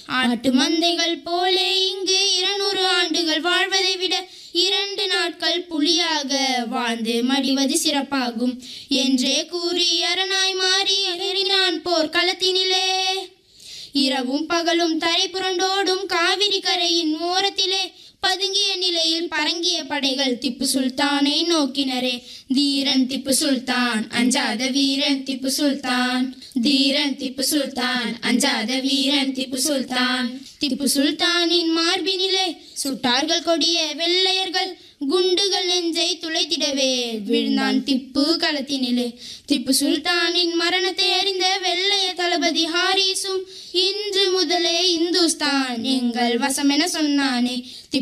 ஆட்டு மந்தைகள் போலே இங்கு இருநூறு ஆண்டுகள் வாழ்வதை விட இரண்டு நாட்கள் புலியாக வாழ்ந்து மடிவது சிறப்பாகும் என்றே கூறி அரணாய் மாறி எறினான் போர் களத்தினிலே இரவும் பகலும் தரை புரண்டோடும் காவிரி கரையின் ஓரத்திலே பதுங்கிய நிலையில் பரங்கிய படைகள் திப்பு சுல்தானை நோக்கினரே தீரன் திப்பு சுல்தான் அஞ்சாத வீரன் திப்பு சுல்தான் தீரன் திப்பு சுல்தான் அஞ்சாத வீரன் திப்பு சுல்தான் திப்பு சுல்தானின் மார்பினிலே சுட்டார்கள் கொடிய வெள்ளையர்கள் குண்டுகள் நெஞ்சை துளைத்திடவே விழுந்தான் திப்பு களத்தினிலே திப்பு சுல்தானின் மரணத்தை அறிந்த வெள்ளைய தளபதி ஹாரிஸும் இன்று முதலே இந்துஸ்தான் எங்கள் வசமென சொன்னானே